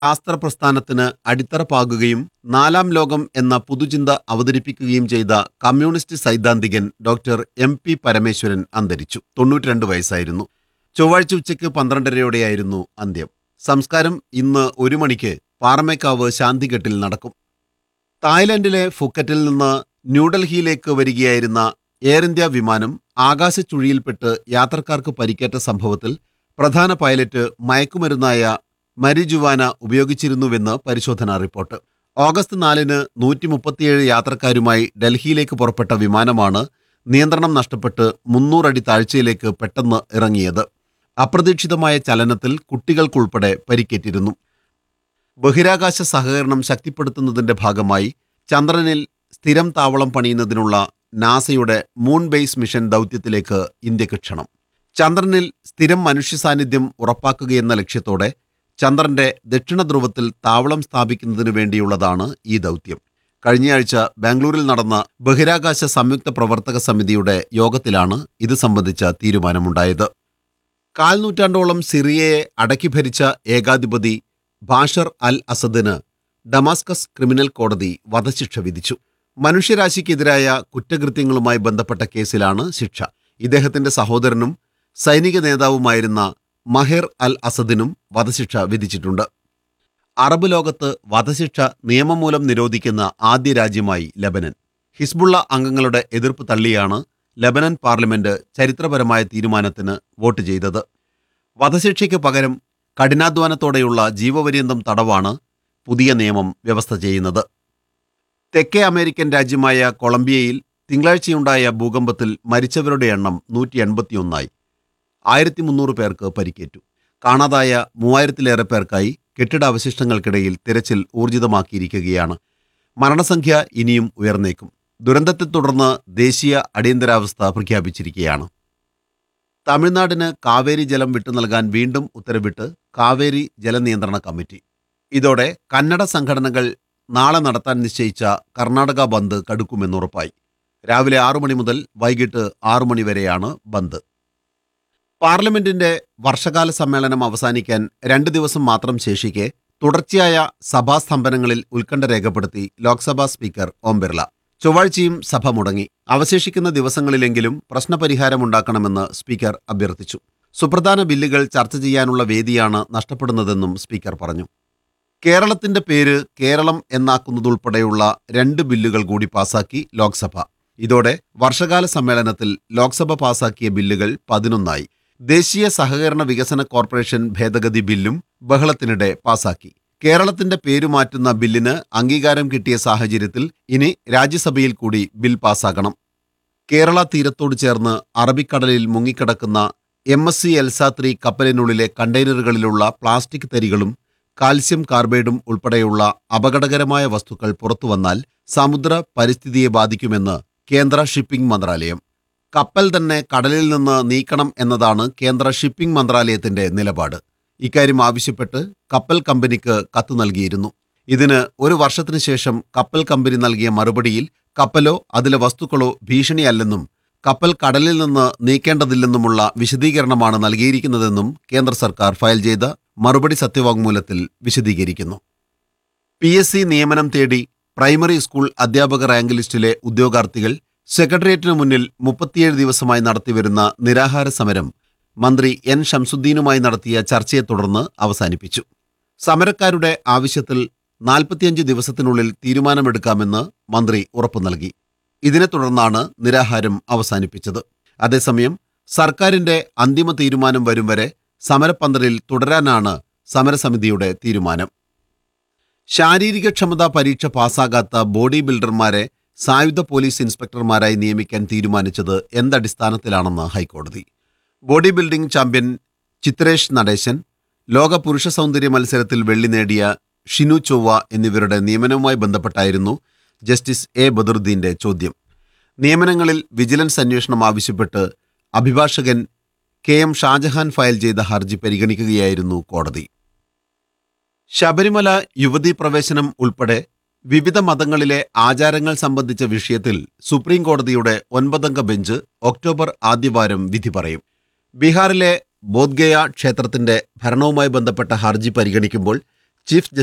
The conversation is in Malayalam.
ശാസ്ത്രപ്രസ്ഥാനത്തിന് അടിത്തറ പാകുകയും നാലാം ലോകം എന്ന പുതുചിന്ത അവതരിപ്പിക്കുകയും ചെയ്ത കമ്മ്യൂണിസ്റ്റ് സൈദ്ധാന്തികൻ ഡോക്ടർ എം പി പരമേശ്വരൻ അന്തരിച്ചു തൊണ്ണൂറ്റിരണ്ട് വയസ്സായിരുന്നു ചൊവ്വാഴ്ച ഉച്ചയ്ക്ക് പന്ത്രണ്ടരയോടെയായിരുന്നു അന്ത്യം സംസ്കാരം ഇന്ന് ഒരു മണിക്ക് പാറമേക്കാവ് ശാന്തിഘട്ടിൽ നടക്കും തായ്ലൻഡിലെ ഫുക്കറ്റിൽ നിന്ന് ന്യൂഡൽഹിയിലേക്ക് വരികയായിരുന്ന എയർ ഇന്ത്യ വിമാനം ആകാശച്ചുഴിയിൽപ്പെട്ട് യാത്രക്കാർക്ക് പരിക്കേറ്റ സംഭവത്തിൽ പ്രധാന പൈലറ്റ് മയക്കുമരുന്നായ മരിജുവാന ഉപയോഗിച്ചിരുന്നുവെന്ന് പരിശോധനാ റിപ്പോർട്ട് ഓഗസ്റ്റ് നാലിന് നൂറ്റി മുപ്പത്തിയേഴ് യാത്രക്കാരുമായി ഡൽഹിയിലേക്ക് പുറപ്പെട്ട വിമാനമാണ് നിയന്ത്രണം നഷ്ടപ്പെട്ട് മുന്നൂറടി താഴ്ചയിലേക്ക് പെട്ടെന്ന് ഇറങ്ങിയത് അപ്രതീക്ഷിതമായ ചലനത്തിൽ കുട്ടികൾക്കുൾപ്പെടെ പരിക്കേറ്റിരുന്നു ബഹിരാകാശ സഹകരണം ശക്തിപ്പെടുത്തുന്നതിന്റെ ഭാഗമായി ചന്ദ്രനിൽ സ്ഥിരം താവളം പണിയുന്നതിനുള്ള നാസയുടെ മൂൺ ബേസ് മിഷൻ ദൗത്യത്തിലേക്ക് ഇന്ത്യക്ക് ക്ഷണം ചന്ദ്രനിൽ സ്ഥിരം മനുഷ്യ സാന്നിധ്യം ഉറപ്പാക്കുകയെന്ന ലക്ഷ്യത്തോടെ ചന്ദ്രന്റെ ദക്ഷിണ ധ്രുവത്തിൽ താവളം സ്ഥാപിക്കുന്നതിനു വേണ്ടിയുള്ളതാണ് ഈ ദൗത്യം കഴിഞ്ഞയാഴ്ച ബാംഗ്ലൂരിൽ നടന്ന ബഹിരാകാശ സംയുക്ത പ്രവർത്തക സമിതിയുടെ യോഗത്തിലാണ് ഇത് സംബന്ധിച്ച തീരുമാനമുണ്ടായത് കാൽനൂറ്റാണ്ടോളം സിറിയയെ അടക്കി ഭരിച്ച ഏകാധിപതി ബാഷർ അൽ അസദിന് ഡമാസ്കസ് ക്രിമിനൽ കോടതി വധശിക്ഷ വിധിച്ചു മനുഷ്യരാശിക്കെതിരായ കുറ്റകൃത്യങ്ങളുമായി ബന്ധപ്പെട്ട കേസിലാണ് ശിക്ഷ ഇദ്ദേഹത്തിന്റെ സഹോദരനും സൈനിക നേതാവുമായിരുന്ന മഹേർ അൽ അസദിനും വധശിക്ഷ വിധിച്ചിട്ടുണ്ട് അറബ് ലോകത്ത് വധശിക്ഷ നിയമം മൂലം നിരോധിക്കുന്ന ആദ്യ രാജ്യമായി ലബനൻ ഹിസ്ബുള്ള അംഗങ്ങളുടെ എതിർപ്പ് തള്ളിയാണ് ലബനൻ പാർലമെന്റ് ചരിത്രപരമായ തീരുമാനത്തിന് വോട്ട് ചെയ്തത് വധശിക്ഷയ്ക്ക് പകരം കഠിനാധ്വാനത്തോടെയുള്ള ജീവപര്യന്തം തടവാണ് പുതിയ നിയമം വ്യവസ്ഥ ചെയ്യുന്നത് തെക്കേ അമേരിക്കൻ രാജ്യമായ കൊളംബിയയിൽ തിങ്കളാഴ്ചയുണ്ടായ ഭൂകമ്പത്തിൽ മരിച്ചവരുടെ എണ്ണം നൂറ്റി എൺപത്തിയൊന്നായി ആയിരത്തി മുന്നൂറ് പേർക്ക് പരിക്കേറ്റു കാണാതായ മൂവായിരത്തിലേറെ പേർക്കായി കെട്ടിടാവശിഷ്ടങ്ങൾക്കിടയിൽ തിരച്ചിൽ ഊർജിതമാക്കിയിരിക്കുകയാണ് മരണസംഖ്യ ഇനിയും ഉയർന്നേക്കും ദുരന്തത്തെ തുടർന്ന് ദേശീയ അടിയന്തരാവസ്ഥ പ്രഖ്യാപിച്ചിരിക്കുകയാണ് തമിഴ്നാടിന് കാവേരി ജലം വിട്ടു നൽകാൻ വീണ്ടും ഉത്തരവിട്ട് കാവേരി ജലനിയന്ത്രണ കമ്മിറ്റി ഇതോടെ കന്നഡ സംഘടനകൾ നാളെ നടത്താൻ നിശ്ചയിച്ച കർണാടക ബന്ദ് കടുക്കുമെന്നുറപ്പായി രാവിലെ ആറു മണി മുതൽ വൈകിട്ട് ആറു മണി വരെയാണ് ബന്ദ് പാർലമെന്റിന്റെ വർഷകാല സമ്മേളനം അവസാനിക്കാൻ രണ്ട് ദിവസം മാത്രം ശേഷിക്കെ തുടർച്ചയായ സഭാസ്തംഭനങ്ങളിൽ ഉത്കണ്ഠ രേഖപ്പെടുത്തി ലോക്സഭാ സ്പീക്കർ ഓം ബിർള ചൊവ്വാഴ്ചയും സഭ മുടങ്ങി അവശേഷിക്കുന്ന ദിവസങ്ങളിലെങ്കിലും പ്രശ്നപരിഹാരമുണ്ടാക്കണമെന്ന് സ്പീക്കർ അഭ്യർത്ഥിച്ചു സുപ്രധാന ബില്ലുകൾ ചർച്ച ചെയ്യാനുള്ള വേദിയാണ് നഷ്ടപ്പെടുന്നതെന്നും സ്പീക്കർ പറഞ്ഞു കേരളത്തിന്റെ പേര് കേരളം എന്നാക്കുന്നതുൾപ്പെടെയുള്ള രണ്ട് ബില്ലുകൾ കൂടി പാസാക്കി ലോക്സഭ ഇതോടെ വർഷകാല സമ്മേളനത്തിൽ ലോക്സഭ പാസാക്കിയ ബില്ലുകൾ പതിനൊന്നായി ദേശീയ സഹകരണ വികസന കോർപ്പറേഷൻ ഭേദഗതി ബില്ലും ബഹളത്തിനിടെ പാസാക്കി കേരളത്തിന്റെ പേരു മാറ്റുന്ന ബില്ലിന് അംഗീകാരം കിട്ടിയ സാഹചര്യത്തിൽ ഇനി രാജ്യസഭയിൽ കൂടി ബിൽ പാസാക്കണം കേരള തീരത്തോട് ചേർന്ന് അറബിക്കടലിൽ മുങ്ങിക്കിടക്കുന്ന എം എസ് സി എൽസാത്രി കപ്പലിനുള്ളിലെ കണ്ടെയ്നറുകളിലുള്ള പ്ലാസ്റ്റിക് തരികളും കാൽസ്യം കാർബൈഡും ഉൾപ്പെടെയുള്ള അപകടകരമായ വസ്തുക്കൾ പുറത്തുവന്നാൽ സമുദ്ര പരിസ്ഥിതിയെ ബാധിക്കുമെന്ന് കേന്ദ്ര ഷിപ്പിംഗ് മന്ത്രാലയം കപ്പൽ തന്നെ കടലിൽ നിന്ന് നീക്കണം എന്നതാണ് കേന്ദ്ര ഷിപ്പിംഗ് മന്ത്രാലയത്തിന്റെ നിലപാട് ഇക്കാര്യം ആവശ്യപ്പെട്ട് കപ്പൽ കമ്പനിക്ക് കത്ത് നൽകിയിരുന്നു ഇതിന് ഒരു വർഷത്തിനു ശേഷം കപ്പൽ കമ്പനി നൽകിയ മറുപടിയിൽ കപ്പലോ അതിലെ വസ്തുക്കളോ ഭീഷണിയല്ലെന്നും കപ്പൽ കടലിൽ നിന്ന് നീക്കേണ്ടതില്ലെന്നുമുള്ള വിശദീകരണമാണ് നൽകിയിരിക്കുന്നതെന്നും കേന്ദ്ര സർക്കാർ ഫയൽ ചെയ്ത മറുപടി സത്യവാങ്മൂലത്തിൽ വിശദീകരിക്കുന്നു പി എസ് സി നിയമനം തേടി പ്രൈമറി സ്കൂൾ അധ്യാപക റാങ്ക് ലിസ്റ്റിലെ ഉദ്യോഗാർത്ഥികൾ സെക്രട്ടേറിയറ്റിനു മുന്നിൽ മുപ്പത്തിയേഴ് ദിവസമായി നടത്തിവരുന്ന നിരാഹാര സമരം മന്ത്രി എൻ ഷംസുദ്ദീനുമായി നടത്തിയ ചർച്ചയെ തുടർന്ന് അവസാനിപ്പിച്ചു സമരക്കാരുടെ ആവശ്യത്തിൽ നാൽപ്പത്തിയഞ്ച് ദിവസത്തിനുള്ളിൽ തീരുമാനമെടുക്കാമെന്ന് മന്ത്രി ഉറപ്പു നൽകി ഇതിനെ തുടർന്നാണ് നിരാഹാരം അവസാനിപ്പിച്ചത് അതേസമയം സർക്കാരിന്റെ അന്തിമ തീരുമാനം വരും വരെ സമരപ്പന്തലിൽ തുടരാനാണ് സമരസമിതിയുടെ തീരുമാനം ശാരീരികക്ഷമതാ പരീക്ഷ പാസ്സാകാത്ത ബോഡി ബിൽഡർമാരെ സായുധ പോലീസ് ഇൻസ്പെക്ടർമാരായി നിയമിക്കാൻ തീരുമാനിച്ചത് എന്തടിസ്ഥാനത്തിലാണെന്ന് ഹൈക്കോടതി body building champion Chitresh Natesan ലോക പുരുഷ സൗന്ദര്യ മത്സരത്തിൽ വെള്ളി നേടിയ ഷിനു ചൊവ്വ എന്നിവരുടെ നിയമനവുമായി ബന്ധപ്പെട്ടായിരുന്നു ജസ്റ്റിസ് എ ബദറുദ്ദീന്റെ ചോദ്യം നിയമനങ്ങളിൽ വിജിലൻസ് അന്വേഷണം ആവശ്യപ്പെട്ട് അഭിഭാഷകൻ കെ എം ഷാജഹാൻ ഫയൽ ചെയ്ത ഹർജി പരിഗണിക്കുകയായിരുന്നു കോടതി ശബരിമല യുവതീ പ്രവേശനം ഉൾപ്പെടെ വിവിധ മതങ്ങളിലെ ആചാരങ്ങൾ സംബന്ധിച്ച വിഷയത്തിൽ സുപ്രീം കോടതിയുടെ ഒൻപതംഗ ബെഞ്ച് ഒക്ടോബർ ആദ്യവാരം വിധി പറയും ബീഹാറിലെ ബോധ്ഗയ ക്ഷേത്രത്തിന്റെ ഭരണവുമായി ബന്ധപ്പെട്ട ഹർജി പരിഗണിക്കുമ്പോൾ ചീഫ്